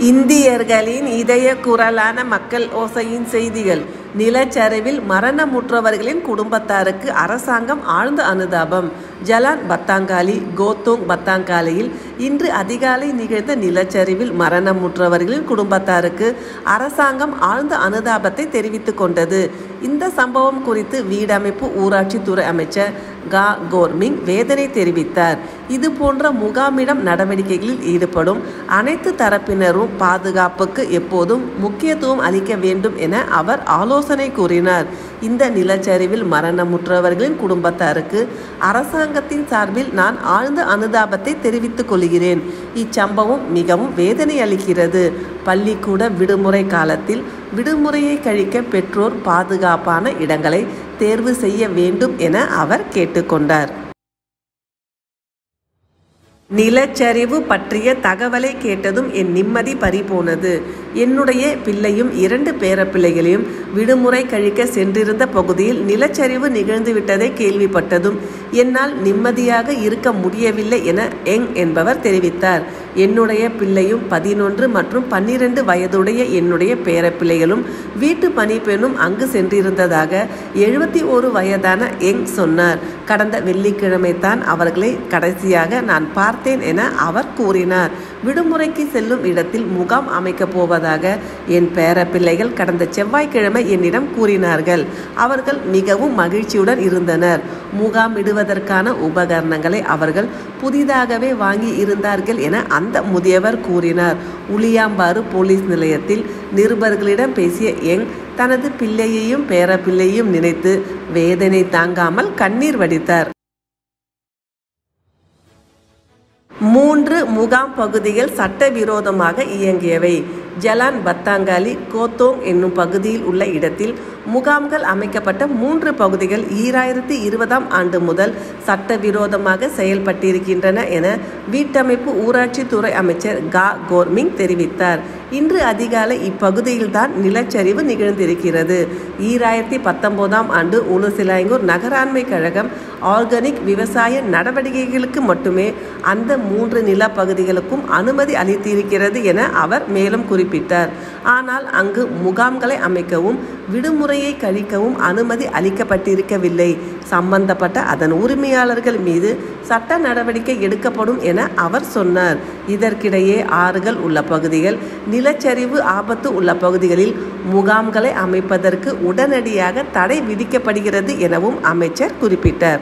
இந்தியர்களின் இதய குரலான மக்கள் ஓசையின் செய்திகள் நிலச்சரிவில் மரணமுற்றவர்களின் குடும்பத்தாருக்கு அரசாங்கம் ஆழ்ந்த அனுதாபம் ஜலான் பத்தாங்காலி கோத்தோங் பத்தாங்காலியில் இன்று அதிகாலை நிகழ்ந்த நிலச்சரிவில் மரணமுற்றவர்களின் குடும்பத்தாருக்கு அரசாங்கம் ஆழ்ந்த அனுதாபத்தை தெரிவித்துக் கொண்டது இந்த சம்பவம் குறித்து வீடமைப்பு ஊராட்சித்துறை அமைச்சர் கா கோர்மிங் வேதனை தெரிவித்தார் இது போன்ற முகாமிடம் நடவடிக்கைகளில் ஈடுபடும் அனைத்து தரப்பினரும் பாதுகாப்புக்கு எப்போதும் முக்கியத்துவம் அளிக்க வேண்டும் என அவர் ஆலோசனை கூறினார் இந்த நிலச்சரிவில் மரணமுற்றவர்களின் குடும்பத்தாருக்கு அரசாங்கத்தின் சார்பில் நான் ஆழ்ந்த அனுதாபத்தை தெரிவித்துக் கொள்கிறேன் இச்சம்பவம் மிகவும் வேதனை அளிக்கிறது பள்ளிக்கூட விடுமுறை காலத்தில் விடுமுறையை கழிக்க பெற்றோர் பாதுகாப்பான இடங்களை தேர்வு செய்ய வேண்டும் என அவர் கேட்டுக்கொண்டார் நிலச்சரிவு பற்றிய தகவலை கேட்டதும் என் நிம்மதி பறிபோனது என்னுடைய பிள்ளையும் இரண்டு பேரப்பிள்ளைகளையும் விடுமுறை கழிக்க சென்றிருந்த பகுதியில் நிலச்சரிவு நிகழ்ந்துவிட்டதை கேள்விப்பட்டதும் என்னால் நிம்மதியாக இருக்க முடியவில்லை என எங் என்பவர் தெரிவித்தார் என்னுடைய பிள்ளையும் பதினொன்று மற்றும் பன்னிரண்டு வயதுடைய என்னுடைய பேரப்பிள்ளைகளும் வீட்டு பணிப்பெண்ணும் அங்கு சென்றிருந்ததாக எழுபத்தி ஒரு வயதான எங் சொன்னார் கடந்த வெள்ளிக்கிழமை தான் அவர்களை கடைசியாக நான் பார்த்தேன் என அவர் கூறினார் விடுமுறைக்கு செல்லும் இடத்தில் முகாம் அமைக்கப் போவதாக என் பேரப்பிள்ளைகள் கடந்த செவ்வாய்க்கிழமை என்னிடம் கூறினார்கள் அவர்கள் மிகவும் மகிழ்ச்சியுடன் இருந்தனர் முகாம் இடுவதற்கான உபகரணங்களை அவர்கள் புதிதாகவே வாங்கி இருந்தார்கள் என அந்த முதியவர் கூறினார் உளியாம்பாறு போலீஸ் நிலையத்தில் நிருபர்களிடம் பேசிய யங் தனது பிள்ளையையும் பேரப்பிள்ளையும் நினைத்து வேதனை தாங்காமல் கண்ணீர் வடித்தார் மூன்று முகாம் பகுதிகள் சட்டவிரோதமாக இயங்கியவை ஜலான் பத்தாங்காலி கோத்தோங் என்னும் பகுதியில் உள்ள இடத்தில் முகாம்கள் அமைக்கப்பட்ட மூன்று பகுதிகள் ஈராயிரத்தி இருபதாம் ஆண்டு முதல் சட்டவிரோதமாக செயல்பட்டிருக்கின்றன என வீட்டமைப்பு ஊராட்சித்துறை அமைச்சர் கா கோர்மிங் தெரிவித்தார் இன்று அதிகாலை இப்பகுதியில்தான் நிலச்சரிவு நிகழ்ந்திருக்கிறது ஈராயிரத்தி பத்தொன்பதாம் ஆண்டு உலுசிலாங்கூர் நகராண்மை கழகம் ஆர்கானிக் விவசாய நடவடிக்கைகளுக்கு மட்டுமே அந்த மூன்று நிலப்பகுதிகளுக்கும் அனுமதி அளித்திருக்கிறது என அவர் மேலும் குறிப்பிட்டார் ஆனால் அங்கு முகாம்களை அமைக்கவும் விடுமுறையை கழிக்கவும் அனுமதி அளிக்கப்பட்டிருக்கவில்லை சம்பந்தப்பட்ட அதன் உரிமையாளர்கள் மீது சட்ட நடவடிக்கை எடுக்கப்படும் என அவர் சொன்னார் இதற்கிடையே ஆறுகள் உள்ள பகுதிகள் நிலச்சரிவு ஆபத்து உள்ள பகுதிகளில் முகாம்களை அமைப்பதற்கு உடனடியாக தடை விதிக்கப்படுகிறது எனவும் அமைச்சர் குறிப்பிட்டார்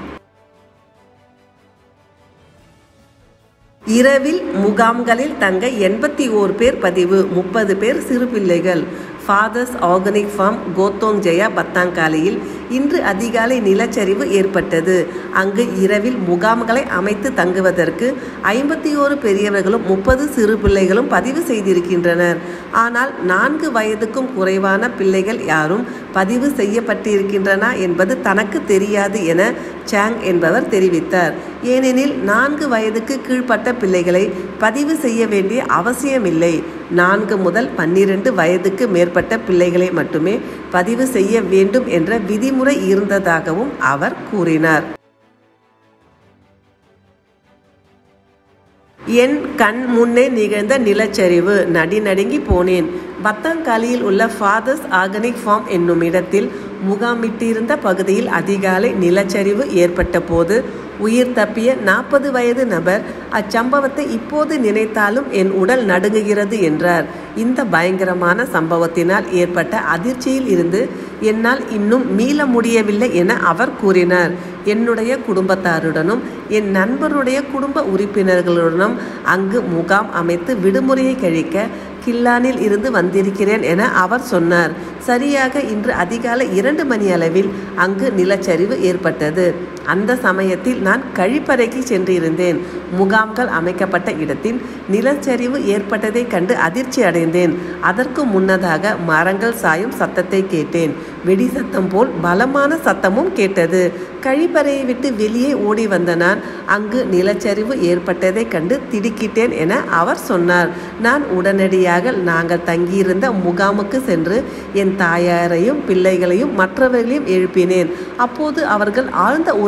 இரவில் முகாம்களில் தங்க எண்பத்தி ஓர் பேர் பதிவு முப்பது பேர் சிறு பிள்ளைகள் Father's Organic Farm Gohtong Jaya பத்தாங்காலியில் இன்று அதிகாலை நிலச்சரிவு ஏற்பட்டது அங்கு இரவில் முகாம்களை அமைத்து தங்குவதற்கு ஐம்பத்தி ஓரு பெரியவர்களும் முப்பது சிறு பிள்ளைகளும் பதிவு செய்திருக்கின்றனர் ஆனால் நான்கு வயதுக்கும் குறைவான பிள்ளைகள் யாரும் பதிவு செய்யப்பட்டிருக்கின்றன என்பது தனக்கு தெரியாது என சாங் என்பவர் தெரிவித்தார் ஏனெனில் நான்கு வயதுக்கு கீழ்ப்பட்ட பிள்ளைகளை பதிவு செய்ய வேண்டிய அவசியமில்லை நான்கு முதல் பன்னிரண்டு வயதுக்கு மேற்பட்ட பிள்ளைகளை மட்டுமே பதிவு செய்ய வேண்டும் என்ற விதிமுறை இருந்ததாகவும் அவர் கூறினார் என் கண் முன்னே நிகழ்ந்த நிலச்சரிவு நடிநடுங்கி போனேன் பத்தாங்காலியில் உள்ள ஃபாதர்ஸ் ஆர்கானிக் ஃபார்ம் என்னும் இடத்தில் முகாமிட்டிருந்த பகுதியில் அதிகாலை நிலச்சரிவு ஏற்பட்ட போது உயிர் தப்பிய நாற்பது வயது நபர் அச்சம்பவத்தை இப்போது நினைத்தாலும் என் உடல் நடுங்குகிறது என்றார் இந்த பயங்கரமான சம்பவத்தினால் ஏற்பட்ட அதிர்ச்சியில் இருந்து என்னால் இன்னும் மீள முடியவில்லை என அவர் கூறினார் என்னுடைய குடும்பத்தாருடனும் என் நண்பருடைய குடும்ப உறுப்பினர்களுடனும் அங்கு முகாம் அமைத்து விடுமுறையை கழிக்க கில்லானில் இருந்து வந்திருக்கிறேன் என அவர் சொன்னார் சரியாக இன்று அதிகாலை இரண்டு மணி அளவில் அங்கு நிலச்சரிவு ஏற்பட்டது அந்த சமயத்தில் நான் கழிப்பறைக்கு சென்றிருந்தேன் முகாம்கள் அமைக்கப்பட்ட இடத்தில் நிலச்சரிவு ஏற்பட்டதை கண்டு அதிர்ச்சி அடைந்தேன் அதற்கு முன்னதாக மரங்கள் சாயும் சத்தத்தை கேட்டேன் வெடி சத்தம் போல் பலமான சத்தமும் கேட்டது கழிப்பறையை விட்டு வெளியே ஓடி வந்த நான் அங்கு நிலச்சரிவு ஏற்பட்டதை கண்டு திடுக்கிட்டேன் என அவர் சொன்னார் நான் உடனடியாக நாங்கள் தங்கியிருந்த முகாமுக்கு சென்று என் தாயாரையும் பிள்ளைகளையும் மற்றவர்களையும் எழுப்பினேன் அப்போது அவர்கள் ஆழ்ந்த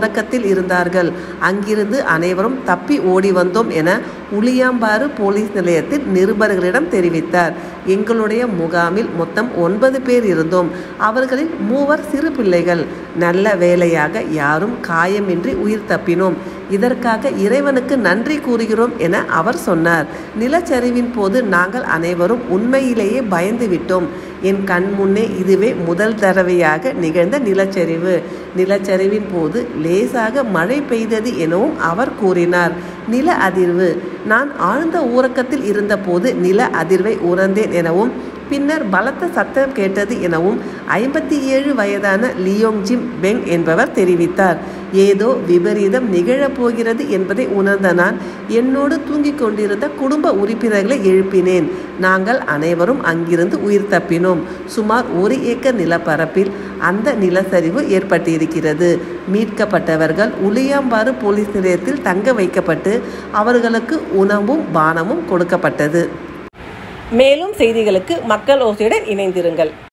உறக்கத்தில் இருந்தார்கள் அங்கிருந்து அனைவரும் தப்பி ஓடி வந்தோம் என உளியாம்பாறு போலீஸ் நிலையத்தில் நிருபர்களிடம் தெரிவித்தார் எங்களுடைய முகாமில் மொத்தம் ஒன்பது பேர் இருந்தோம் அவர்களில் மூவர் சிறு பிள்ளைகள் நல்ல வேலையாக யாரும் காயமின்றி உயிர் தப்பினோம் இதற்காக இறைவனுக்கு நன்றி கூறுகிறோம் என அவர் சொன்னார் நிலச்சரிவின் போது நாங்கள் அனைவரும் உண்மையிலேயே பயந்து விட்டோம் என் கண் முன்னே இதுவே முதல் தடவையாக நிகழ்ந்த நிலச்சரிவு நிலச்சரிவின் போது லேசாக மழை பெய்தது எனவும் அவர் கூறினார் நில அதிர்வு நான் ஆழ்ந்த ஊரக்கத்தில் இருந்தபோது நில அதிர்வை உணர்ந்தேன் எனவும் பின்னர் பலத்த சத்தம் கேட்டது எனவும் ஐம்பத்தி ஏழு வயதான லியோங் ஜிம் பெங் என்பவர் தெரிவித்தார் ஏதோ விபரீதம் நிகழப் போகிறது என்பதை உணர்ந்த நான் என்னோடு தூங்கிக் கொண்டிருந்த குடும்ப உறுப்பினர்களை எழுப்பினேன் நாங்கள் அனைவரும் அங்கிருந்து உயிர் தப்பினோம் சுமார் ஒரு ஏக்கர் நிலப்பரப்பில் அந்த நிலச்சரிவு ஏற்பட்டிருக்கிறது மீட்கப்பட்டவர்கள் உளியாம்பாறு போலீஸ் நிலையத்தில் தங்க வைக்கப்பட்டு அவர்களுக்கு உணவும் பானமும் கொடுக்கப்பட்டது மேலும் செய்திகளுக்கு மக்கள் ஓசையுடன் இணைந்திருங்கள்